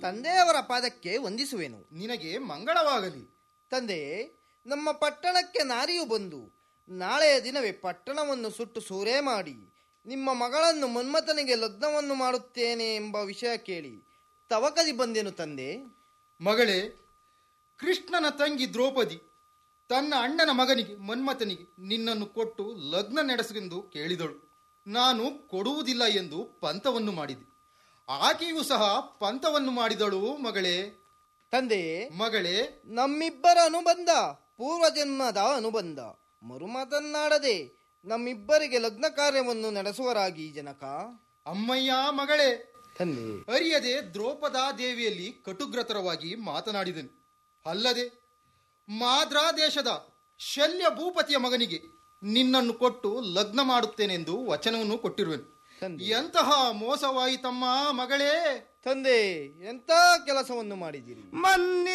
ತಂದೆಯವರ ಪಾದಕ್ಕೆ ವಂದಿಸುವೆನು ನಿನಗೆ ಮಂಗಳವಾಗಲಿ ತಂದೆ ನಮ್ಮ ಪಟ್ಟಣಕ್ಕೆ ನಾರಿಯು ಬಂದು ನಾಳೆಯ ದಿನವೇ ಪಟ್ಟಣವನ್ನು ಸುಟ್ಟು ಸೂರೆ ಮಾಡಿ ನಿಮ್ಮ ಮಗಳನ್ನು ಮನ್ಮಥನಿಗೆ ಲಗ್ನವನ್ನು ಮಾಡುತ್ತೇನೆ ಎಂಬ ವಿಷಯ ಕೇಳಿ ತವಕದಿ ಬಂದೆನು ತಂದೆ ಮಗಳೇ ಕೃಷ್ಣನ ತಂಗಿ ದ್ರೌಪದಿ ತನ್ನ ಅಣ್ಣನ ಮಗನಿಗೆ ಮನ್ಮಥನಿಗೆ ನಿನ್ನನ್ನು ಕೊಟ್ಟು ಲಗ್ನ ನಡೆಸೆಂದು ಕೇಳಿದಳು ನಾನು ಕೊಡುವುದಿಲ್ಲ ಎಂದು ಪಂತವನ್ನು ಮಾಡಿದೆ ಆಕೆಯೂ ಸಹ ಪಂತವನ್ನು ಮಾಡಿದಳು ಮಗಳೇ ತಂದೆ ಮಗಳೇ ನಮ್ಮಿಬ್ಬರ ಅನುಬಂಧ ಪೂರ್ವಜನ್ಮದ ಅನುಬಂಧ ಮರುಮಾತನ್ನಾಡದೆ ನಮ್ಮಿಬ್ಬರಿಗೆ ಲಗ್ನ ಕಾರ್ಯವನ್ನು ನಡೆಸುವರಾಗಿ ಜನಕ ಅಮ್ಮಯ್ಯ ಮಗಳೇ ತಂದೆ ಅರಿಯದೆ ದ್ರೌಪದಾ ದೇವಿಯಲ್ಲಿ ಕಟುಗ್ರತರವಾಗಿ ಮಾತನಾಡಿದನು ಅಲ್ಲದೆ ಮಾದ್ರಾ ದೇಶದ ಶಲ್ಯ ಭೂಪತಿಯ ಮಗನಿಗೆ ನಿನ್ನನ್ನು ಕೊಟ್ಟು ಲಗ್ನ ಮಾಡುತ್ತೇನೆಂದು ವಚನವನ್ನು ಕೊಟ್ಟಿರುವೆನು ತಂದೆ. ಎಂತಹ ಮೋಸವಾಯಿತಮ್ಮ ಮಗಳೇ ತಂದೆ ಎಂತ ಕೆಲಸವನ್ನು ಮಾಡಿದಿರಿ ಮನ್ನಿ